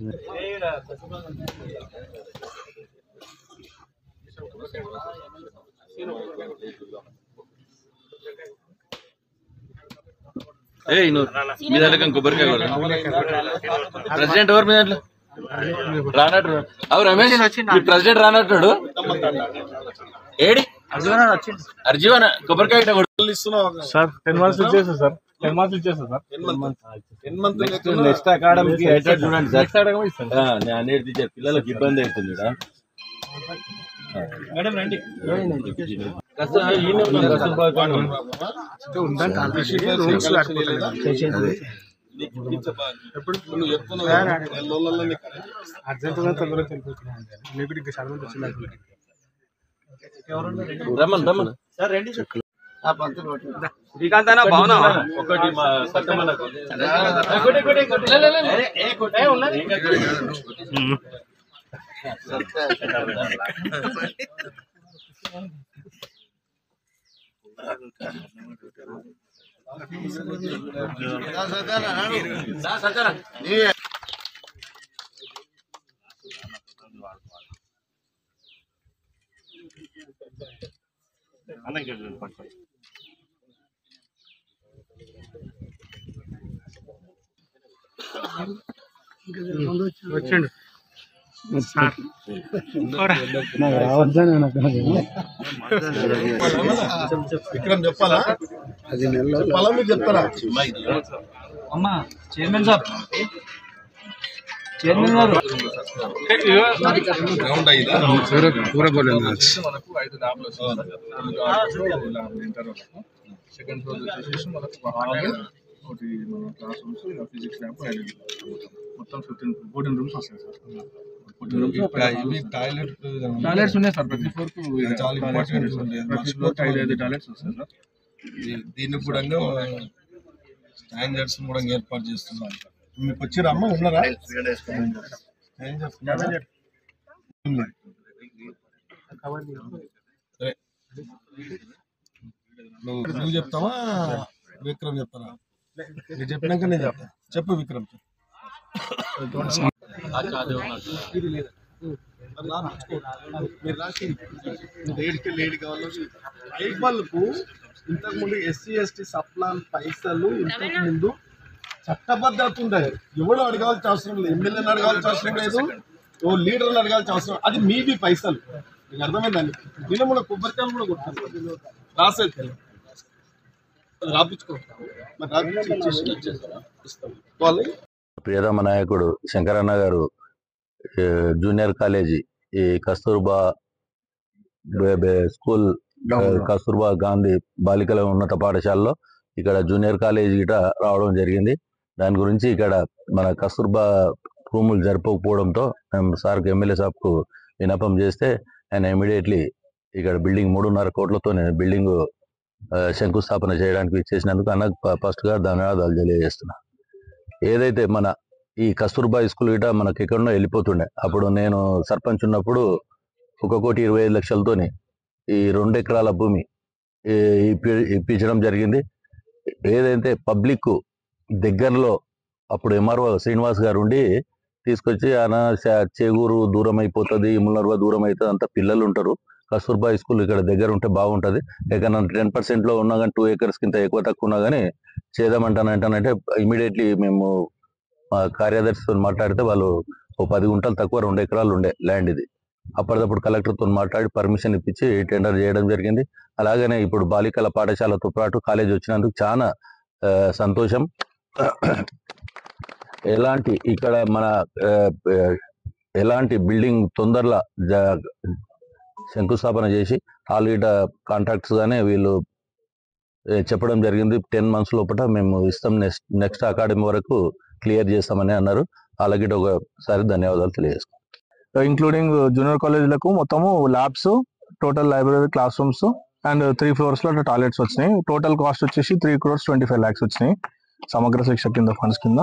ఏయ్ నువ్వు మీ దాంట్లో కొబ్బరికాయ కూడా ప్రెసిడెంట్ ఎవరు మీ దాంట్లో రానట్టు అవు రమేష్ మీ ప్రెసిడెంట్ రానట్టుడు ఏడి అర్జీవన్ కొబ్బరికాయ ఇట్ట కొడు. సార్ టెన్ మంత్స్ ఇచ్చేస్తా సార్ టెన్ మంత్స్ ఇచ్చేస్తా సార్ నెక్స్ట్ నెక్స్ట్ అకాడమీకి అయ్యేటట్టు చూడండి సార్ నెక్స్ట్ అడగమో ఇస్తాను ఆ, నేను అనేది టీచర్ పిల్లలకి ఇబ్బంది అవుతుంది ఈడ. మేడం రండి కస్తూ- ఈయనే ఉన్నాడు, కస్తూర్బా గాంధీ. అర్జెంట్ గా తొందరగా తెలిపోతున్నాను మీకు ఇంకా చదవండి వచ్చింది రమ్మన్ రమ్మన్ శ్రీకాంత్ అన్న బాగున్నా ఒకటి మా సత్యమన్నకు. ఏ, కొట్టే, కొట్టే, కొట్టే. లే, లే, లే, లే. ఏ, ఉన్నది. దా, సత్యనా. వచ్చిండు విక్రమ్ చెప్పాలా చెప్పాలా మీరు చెప్తారా అమ్మా చైర్మన్ సార్ చైర్మన్ గారు గ్రౌండ్ అయ్యిందా పూర బోలేదు మనకు ఐదు ల్యాబ్లు వస్తాయి ల్యాబ్ ఇంటర్ వరకు సెకండ్ ఫ్లోర్ వచ్చేసి మనకు ఒక హాల్ ఒకటి మన క్లాస్ రూమ్స్ ఫిజిక్స్ ల్యాబ్ మొత్తం ఫిఫ్టీన్ ఫోర్టీన్ రూమ్స్ వస్తాయి సార్ ఫోర్టీన్ రూమ్స్ ఇవి టాయిలెట్ టాయిలెట్స్ ఉన్నాయి సార్ ప్రతి ఫ్లోర్ కు చాలా important ఉంది. ప్రతి ఫ్లోర్ ఐదు ఐదు టాయిలెట్స్ వస్తాయి సార్ దీన్ని కూడా స్టాండర్డ్స్ కూడా ఏర్పాటు చేస్తున్నాం మీకు వచ్చి రమ్మ ఉన్నారా Strangers ఉన్నారా? ఉన్నాయి. సరే. నువ్వు నువ్వు చెప్తావా విక్రమ్ చెప్తారా మీరు చెప్పినాక నేను చెప్తా చెప్పు విక్రమ్ మీరు రాసి లేడీకి లేడీ కావాలి ఎయిట్ వాళ్ళకు ఇంతకు ముందు ఎస్సీ ఎస్టీ సప్లాన్ పైసలు ఇంతకు ముందు చట్టబద్ధత ఉండేది ఎవడు అడగాల్సిన అవసరం లేదు ఎమ్మెల్యేని అడగాల్సిన అవసరం లేదు ఓ లీడర్ని అడగాల్సిన అవసరం అది మీవి పైసలు మీకు అర్థమైందండి దీనిలో కూడా కొబ్బరికాయలు కూడా కొట్టారు రాసేది అది రాపించుకో మరి రాపించి ఇచ్చేసి ఇచ్చేస్తారా ఇస్తాం వాళ్ళు ప్రియతమ నాయకుడు శంకరన్న గారు ఏ, జూనియర్ కాలేజీ ఈ కస్తూర్బా బే- బే- స్కూల్ ఆ, కస్తూర్బా గాంధీ బాలికల ఉన్నత పాఠశాలలో ఇక్కడ జూనియర్ కాలేజీ గిట రావడం జరిగింది దాని గురించి ఇక్కడ మన కస్తూర్బా రూములు జరపకపోవడంతో మేము సార్కి ఎమ్మెల్యే సాబ్కు విన్నపం చేస్తే ఆయన ఇమీడియట్లీ ఇక్కడ బిల్డింగ్ మూడున్నర కోట్లతో బిల్డింగ్ శంకుస్థాపన చేయడానికి ఇచ్చేసినందుకు అన్న ఫస్ట్ గా ధన్యవాదాలు తెలియజేస్తున్నా ఏదైతే మన ఈ కస్తూర్బా స్కూల్ గిట మనకి ఎక్కడో వెళ్ళిపోతుండే అప్పుడు నేను సర్పంచ్ ఉన్నప్పుడు ఒక కోటి ఇరవై ఐదు లక్షలతోని ఈ రెండు ఎకరాల భూమి ఈ- ఇప్పి- ఇప్పించడం జరిగింది ఏదైతే పబ్లిక్ దగ్గరలో అప్పుడు ఎంఆర్ఓ శ్రీనివాస్ గారు ఉండి తీసుకొచ్చి ఆయన చే- చేగూరు దూరం అయిపోతుంది ముల్లర్వ దూరం అవుతుంది అంత పిల్లలు ఉంటారు కస్తూర్బా స్కూల్ ఇక్కడ దగ్గర ఉంటే బాగుంటుంది ఎక్కడన్నా టెన్ పర్సెంట్ లో ఉన్నా కానీ టూ ఏకర్స్ కింద ఎక్కువ తక్కువ ఉన్నా కానీ చేద్దామంటానంటానంటే ఇమీడియట్లీ మేము మా కార్యదర్శితో మాట్లాడితే వాళ్ళు ఓ పది గుంటలు తక్కువ రెండు ఎకరాలు ఉండే ల్యాండ్ ఇది అప్పటికప్పుడు కలెక్టర్తో మాట్లాడి పర్మిషన్ ఇప్పించి టెండర్ చేయడం జరిగింది అలాగనే ఇప్పుడు బాలికల పాఠశాలతో పాటు కాలేజ్ వచ్చినందుకు చాలా ఆ, సంతోషం ఎలాంటి ఇక్కడ మన ఆ, ఆ, ఎలాంటి బిల్డింగ్ తొందరలో జ- శంకుస్థాపన చేసి ఆల్రెడీ కాంట్రాక్ట్స్ గానే వీళ్ళు ఏ, చెప్పడం జరిగింది టెన్ మంత్స్ లోపల మేము ఇస్తాం నెక్స్ట్ నెక్స్ట్ అకాడమీ వరకు క్లియర్ చేస్తామని అన్నారు అలాగే ఒకసారి ధన్యవాదాలు తెలియజేస్తాం ఇంక్లూడింగ్ జూనియర్ కాలేజీలకు మొత్తము labs total library class rooms and three floors లో టాయిలెట్స్ వచ్చినాయి టోటల్ కాస్ట్ వచ్చేసి three crores twenty five lakhs వచ్చినాయి సమగ్ర శిక్ష కింద ఫండ్స్ కింద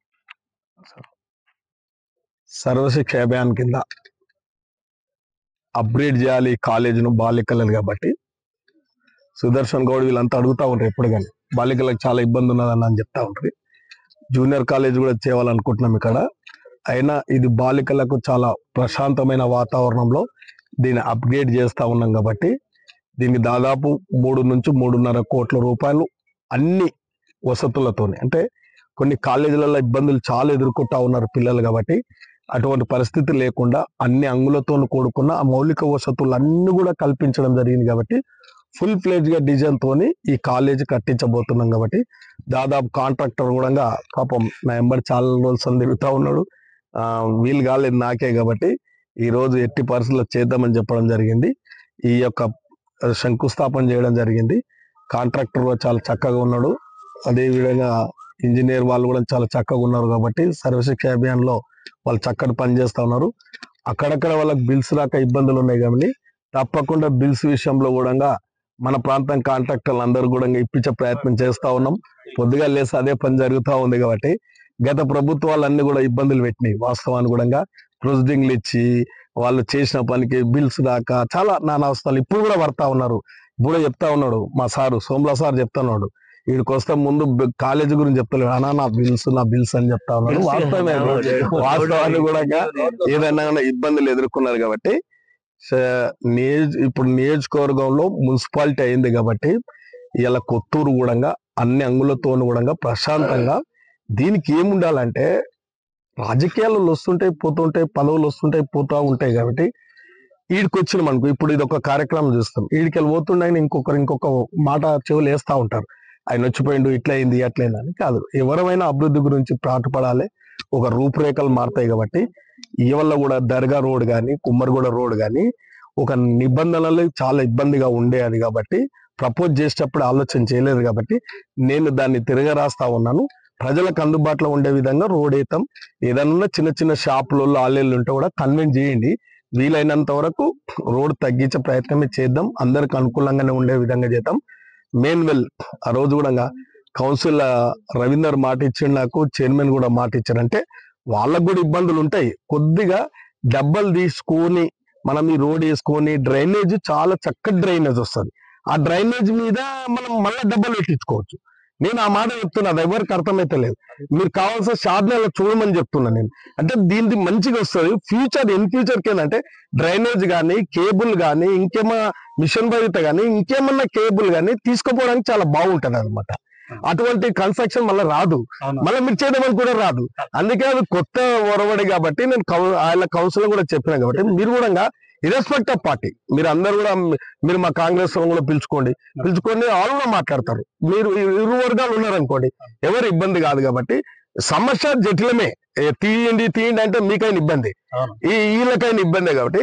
సర్వశిక్ష అభియాన్ కింద అప్గ్రేడ్ చేయాలి కాలేజీను బాలికలను కాబట్టి సుదర్శన్ గౌడ్ వీళ్ళంతా అడుగుతా ఉంటారు ఎప్పుడు కానీ బాలికలకు చాలా ఇబ్బంది ఉన్నదని అని చెప్తా ఉంటారు జూనియర్ కాలేజ్ కూడా చేయాలనుకుంటున్నాం ఇక్కడ అయినా ఇది బాలికలకు చాలా ప్రశాంతమైన వాతావరణంలో దీన్ని అప్గ్రేడ్ చేస్తా ఉన్నాం కాబట్టి దీనికి దాదాపు మూడు నుంచి మూడున్నర కోట్ల రూపాయలు అన్ని వసతులతోని అంటే కొన్ని కాలేజీలలో ఇబ్బందులు చాలా ఎదుర్కొంటా ఉన్నారు పిల్లలు కాబట్టి అటువంటి పరిస్థితి లేకుండా అన్ని అంగులతో కూడుకున్న ఆ మౌలిక వసతులు అన్ని కూడా కల్పించడం జరిగింది కాబట్టి ఫుల్ ఫ్లెజ్ గా డిజైన్ తోని ఈ కాలేజ్ కట్టించబోతున్నాం కాబట్టి దాదాపు కాంట్రాక్టర్ కూడా పాపం నా ఎంబడి చాలా రోజులు తిరుగుతా ఉన్నాడు ఆ, వీలు కాలేదు నాకే కాబట్టి ఈ రోజు ఎట్టి పరిస్థితుల్లో చేద్దామని చెప్పడం జరిగింది ఈ యొక్క ఆ, శంకుస్థాపన చేయడం జరిగింది కాంట్రాక్టర్ కూడా చాలా చక్కగా ఉన్నాడు అదే విధంగా ఇంజనీర్ వాళ్ళు కూడా చాలా చక్కగా ఉన్నారు కాబట్టి సర్వశిక్ష అభియాన్ లో వాళ్ళు చక్కటి పని చేస్తా ఉన్నారు అక్కడక్కడ వాళ్ళకి బిల్స్ రాక ఇబ్బందులు ఉన్నాయి కాబట్టి తప్పకుండా బిల్స్ విషయంలో కూడా మన ప్రాంతం కాంట్రాక్టర్లు అందరూ కూడా ఇప్పించే ప్రయత్నం చేస్తా ఉన్నాం పొద్దుగా లేసి అదే పని జరుగుతూ ఉంది కాబట్టి గత ప్రభుత్వాలు అన్ని కూడా ఇబ్బందులు పెట్టినాయి వాస్తవాన్ని కూడా ప్రొసీడింగ్లు ఇచ్చి వాళ్ళు చేసిన పనికి బిల్స్ దాకా చాలా నానా అవస్థలు ఇప్పుడు కూడా పడతా ఉన్నారు ఇప్పుడు చెప్తా ఉన్నాడు మా సారు సోమలా సార్ చెప్తా ఉన్నాడు వీడికి వస్తే ముందు బ- కాలేజీ గురించి చెప్తలేడు అన్నా నా బిల్స్ నా బిల్స్ అని చెప్తా ఉన్నాడు వాస్తవమే వాస్తవాన్ని కూడా ఏదైనా కానీ ఇబ్బందులు ఎదుర్కొన్నారు కాబట్టి స- నియోజ ఇప్పుడు నియోజకవర్గంలో మున్సిపాలిటీ అయింది కాబట్టి ఇలా కొత్తూరు కూడా అన్ని అంగులతో కూడా ప్రశాంతంగా దీనికి ఏముండాలంటే రాజకీయాలు వస్తుంటాయి పోతుంటాయి పదవులు వస్తుంటాయి పోతా ఉంటాయి కాబట్టి వీడికి వచ్చిన మనకు ఇప్పుడు ఇది ఒక కార్యక్రమం చూస్తాం వీడికి వెళ్ళి పోతుండే ఆయన ఇంకొకరు ఇంకొక మాట చెవులు వేస్తా ఉంటారు ఆయన వచ్చిపోయిండు ఇట్లా అయింది అట్లా అయింది అని కాదు ఎవరైనా అభివృద్ధి గురించి పాటుపడాలి ఒక రూపురేఖలు మారుతాయి కాబట్టి ఈ వల్ల కూడా దర్గా రోడ్ కానీ కుమ్మరిగూడ రోడ్ కానీ ఒక నిబంధనలు చాలా ఇబ్బందిగా ఉండేది కాబట్టి ప్రపోజ్ చేసేటప్పుడు ఆలోచన చేయలేదు కాబట్టి నేను దాన్ని తిరగ రాస్తా ఉన్నాను ప్రజలకు అందుబాటులో ఉండే విధంగా రోడ్ వేస్తాం ఏదన్నా చిన్న చిన్న షాపులలో ఆలేళ్ళు ఉంటే కూడా కన్వెన్స్ చేయండి వీలైనంత వరకు రోడ్ తగ్గించే ప్రయత్నమే చేద్దాం అందరికి అనుకూలంగానే ఉండే విధంగా చేద్దాం మెయిన్ వెల్ ఆ రోజు కూడా కౌన్సిల్ రవీందర్ మాట ఇచ్చిండు నాకు చైర్మన్ కూడా మాట ఇచ్చారు అంటే వాళ్ళకు కూడా ఇబ్బందులు ఉంటాయి కొద్దిగా డబ్బలు తీసుకొని మనం ఈ రోడ్ వేసుకొని డ్రైనేజ్ చాలా చక్కటి డ్రైనేజ్ వస్తుంది ఆ డ్రైనేజ్ మీద మనం మళ్ళీ డబ్బులు పెట్టించుకోవచ్చు నేను ఆ మాట చెప్తున్నా అది ఎవరికి అర్థమైతే లేదు మీరు కావాల్సిన షార్ట్నర్లో చూడమని చెప్తున్నా నేను అంటే దీనికి మంచిగా వస్తుంది ఫ్యూచర్ ఇన్ ఫ్యూచర్ కి ఏంటంటే డ్రైనేజ్ కానీ కేబుల్ కానీ ఇంకేమన్నా మిషన్ భరిత కానీ ఇంకేమన్నా కేబుల్ కానీ తీసుకుపోవడానికి చాలా బాగుంటది అనమాట అటువంటి కన్స్ట్రక్షన్ మళ్ళీ రాదు మళ్ళీ మీరు చేయడం కూడా రాదు అందుకే అది కొత్త ఒరవడి కాబట్టి నేను కౌ- ఆయన కౌన్సిల్ కూడా చెప్పిన కాబట్టి మీరు కూడా ఇరెస్పెక్ట్ ఆఫ్ పార్టీ మీరు అందరు కూడా మీరు మా కాంగ్రెస్ వాళ్ళని కూడా పిలుచుకోండి పిలుచుకొని వాళ్ళు కూడా మాట్లాడతారు మీరు ఇరు ఇరు వర్గాలు ఉన్నారనుకోండి ఎవరు ఇబ్బంది కాదు కాబట్టి సమస్య జటిలమే ఏ తీయండి తీయండి అంటే మీకైనా ఇబ్బంది ఈ వీళ్ళకైనా ఇబ్బంది కాబట్టి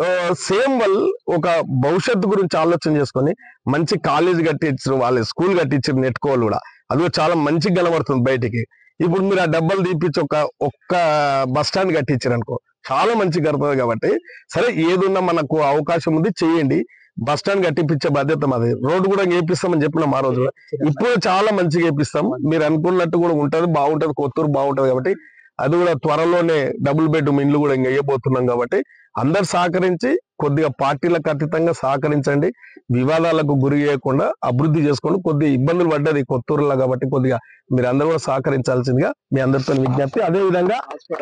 సేమ్ వల్ ఒక భవిష్యత్తు గురించి ఆలోచన చేసుకొని మంచి కాలేజ్ కట్టించారు వాళ్ళ స్కూల్ కట్టించారు నెట్టుకోవాలి కూడా అది కూడా చాలా మంచిగా కనబడుతుంది బయటికి ఇప్పుడు మీరు ఆ డబ్బలు తీపిచ్చి ఒక ఒక్క బస్ స్టాండ్ కట్టించారు అనుకో చాలా మంచిగా కడుతుంది కాబట్టి సరే ఏదున్నా మనకు అవకాశం ఉంది చేయండి బస్ స్టాండ్ కట్టిపించే బాధ్యత మాది రోడ్డు కూడా వేపిస్తామని చెప్పినాం ఆ రోజు ఇప్పుడు చాలా మంచిగా వేపిస్తాం మీరు అనుకున్నట్టు కూడా ఉంటది బాగుంటది కొత్తూరు బాగుంటది కాబట్టి అది కూడా త్వరలోనే డబుల్ బెడ్రూమ్ ఇండ్లు కూడా ఇంకా వేయబోతున్నాం కాబట్టి అందరు సహకరించి కొద్దిగా పార్టీలకు అతీతంగా సహకరించండి వివాదాలకు గురి చేయకుండా అభివృద్ధి చేసుకోండి కొద్దిగా ఇబ్బందులు పడ్డది కొత్తూరులో కాబట్టి కొద్దిగా మీరు అందరూ కూడా సహకరించాల్సిందిగా మీ అందరితో విజ్ఞప్తి అదే విధంగా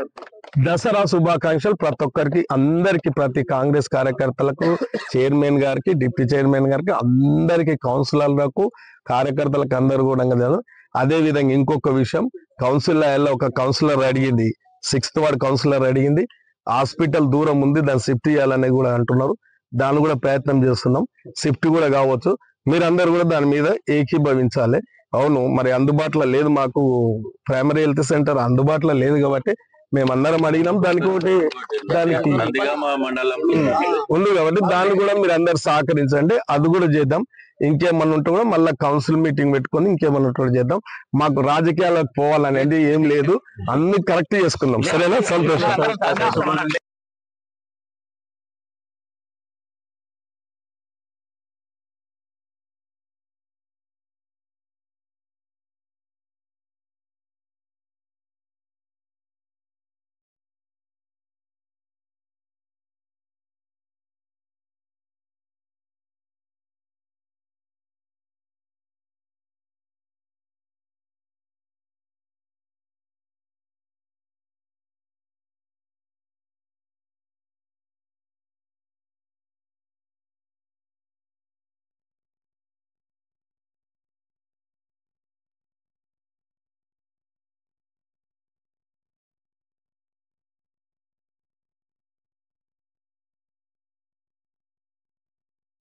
దసరా శుభాకాంక్షలు ప్రతి ఒక్కరికి అందరికి ప్రతి కాంగ్రెస్ కార్యకర్తలకు చైర్మన్ గారికి డిప్యూటీ చైర్మన్ గారికి అందరికి కౌన్సిలర్లకు కార్యకర్తలకు అందరు కూడా కదా. అదే విధంగా ఇంకొక విషయం కౌన్సిల్ ఒక కౌన్సిలర్ అడిగింది సిక్స్త్ వార్డ్ కౌన్సిలర్ అడిగింది హాస్పిటల్ దూరం ఉంది దాన్ని షిఫ్ట్ చేయాలని కూడా అంటున్నారు దాన్ని కూడా ప్రయత్నం చేస్తున్నాం షిఫ్ట్ కూడా కావచ్చు మీరందరూ కూడా దాని మీద ఏకీభవించాలి అవును మరి అందుబాటులో లేదు మాకు ప్రైమరీ హెల్త్ సెంటర్ అందుబాటులో లేదు కాబట్టి మేమందరం అడిగినాం దానికి ఒకటి దానికి నందిగామ మండలంలో ఉంది కాబట్టి దాన్ని కూడా మీరు అందరు సహకరించండి అది కూడా చేద్దాం ఇంకేమన్నా ఉంటే కూడా మళ్ళీ కౌన్సిల్ మీటింగ్ పెట్టుకొని ఇంకేమన్నా ఉంటే కూడా చేద్దాం మాకు రాజకీయాలకు పోవాలనేది ఏం లేదు అన్ని కరెక్ట్ చేసుకుందాం సరేనా సంతోషం